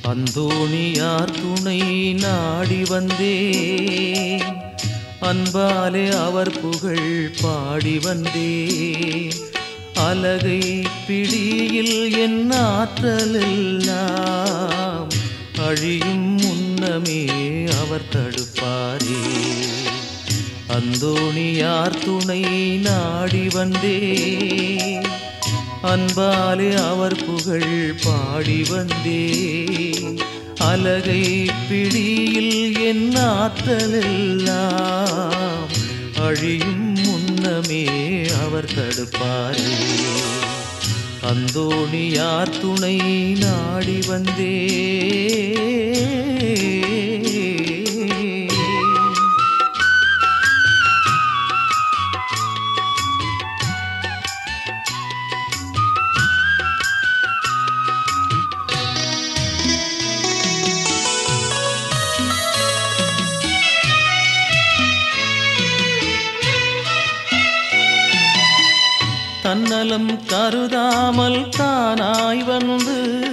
அந்தோணியார் துணை நாடி வந்தேன் அன்பாலே அவர் புகழ் பாடி வந்தேன் அலகை பிடியில் என் ஆற்றலெல்லாம் அழியும் முன்னமே அவர் தடுப்பாரே அந்தோணியார் துணை நாடி வந்தேன் அன்பாலே அவர் புகழ் பாடி வந்தே அலகை பிடியில் என் ஆற்றலெல்லாம் அழியும் முன்னமே அவர் தடுப்பாரே அந்தோணியார் துணை நாடி வந்தே தன்னலம் கருதாமல் தானாய் வந்து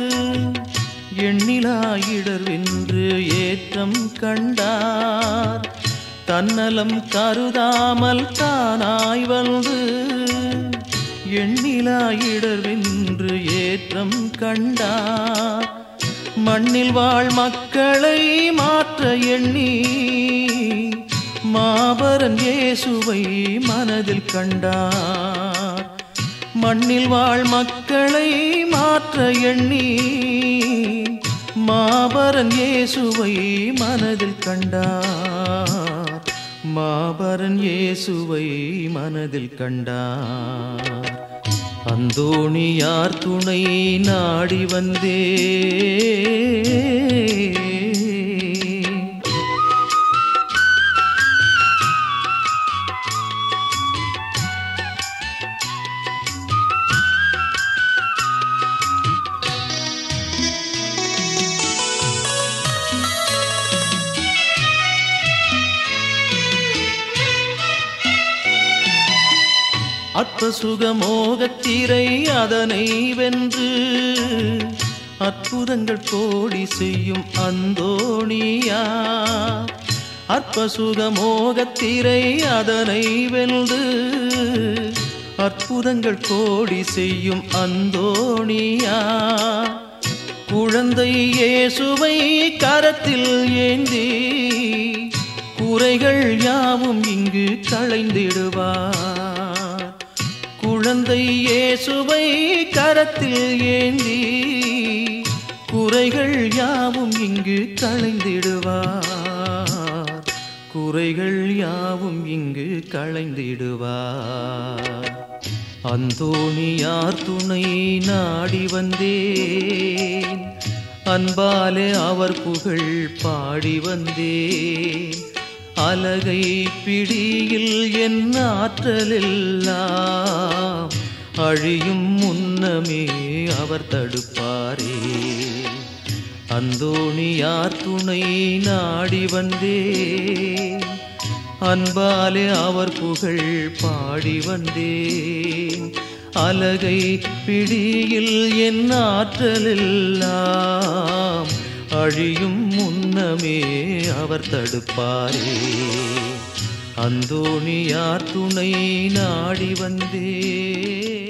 எண்ணிலாயிடர் வென்று ஏற்றம் கண்டார் தன்னலம் கருதாமல் தானாய் வந்து எண்ணிலாயிடர் வென்று ஏற்றம் கண்டார் மண்ணில் வாழ் மக்களை மாற்ற எண்ணி மாபரன் இயேசுவை மனதில் கண்டார் மண்ணில் வாழ் மக்களை மாற்ற எண்ணி மாபரன் இயேசுவை மனதில் கண்டார் மாபரன் இயேசுவை மனதில் கண்டார் அந்தோணியார் துணை நாடி வந்தே அற்ப சுகமோகத்திரை அதனை வென்று அற்புதங்கள் கோடி செய்யும் அந்தோணியா அற்ப சுகமோகத்திரை அதனை வென்று அற்புதங்கள் கோடி செய்யும் அந்தோணியா குழந்தை இயேசுவை கரத்தில் ஏந்தி குறைகள் யாவும் இங்கு களைந்திடுவார் குழந்தை இயேசுவை கரத்தில் ஏந்தி குறைகள் யாவும் இங்கு களைந்திடுவார் குறைகள் யாவும் இங்கு களைந்திடுவார் அந்தோணியார் துணை நாடி வந்தேன் அன்பாலே அவர் புகழ் பாடி வந்தேன் அலகை பிடியில் என் ஆற்றலெல்லாம் அழியும் முன்னமே அவர் தடுப்பாரே அந்தோணியார் துணை நாடி வந்தேன் அன்பாலே அவர் புகழ் பாடி வந்தேன் அலகை பிடியில் என் ஆற்றலெல்லாம் அழியும் முன்னமே அவர் தடுப்பாரே அந்தோணியார் துணை நாடி வந்தே